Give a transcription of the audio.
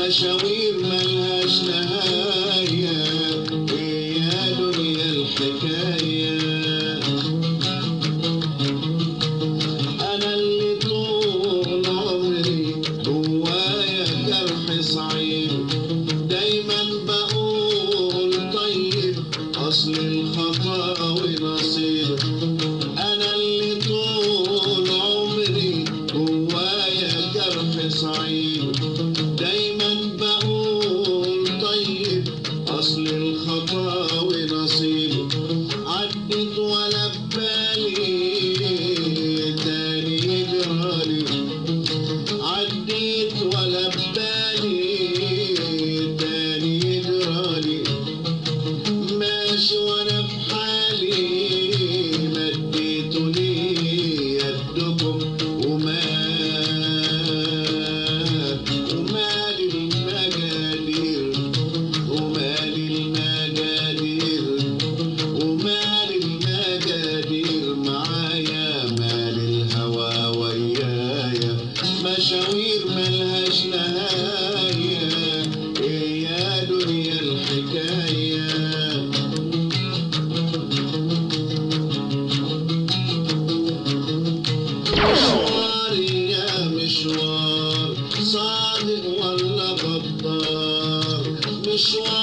مشاوير ملهاش نهاية يا دنيا الحكاية أنا اللي طول عمري جوايا جرح صعيب دايما بقول طيب أصل الخطاوي نصيب أنا اللي طول عمري جوايا جرح صعيب دايما بقول طيب أصل الخطاوي نصيب عدت ولا ببالي تاني يجرالي عديت ولا ببالي تاني يجرالي ماشي وانا في حالي مديتوا لي يدكم ومال ومال المجادير ومال المجادير ومال المجادير معايا مال الهوى ويايا مشاوير ملهاش نهاية إيه يا دنيا الحكاية مشوار يا مشوار صادق ولا غدار مشوار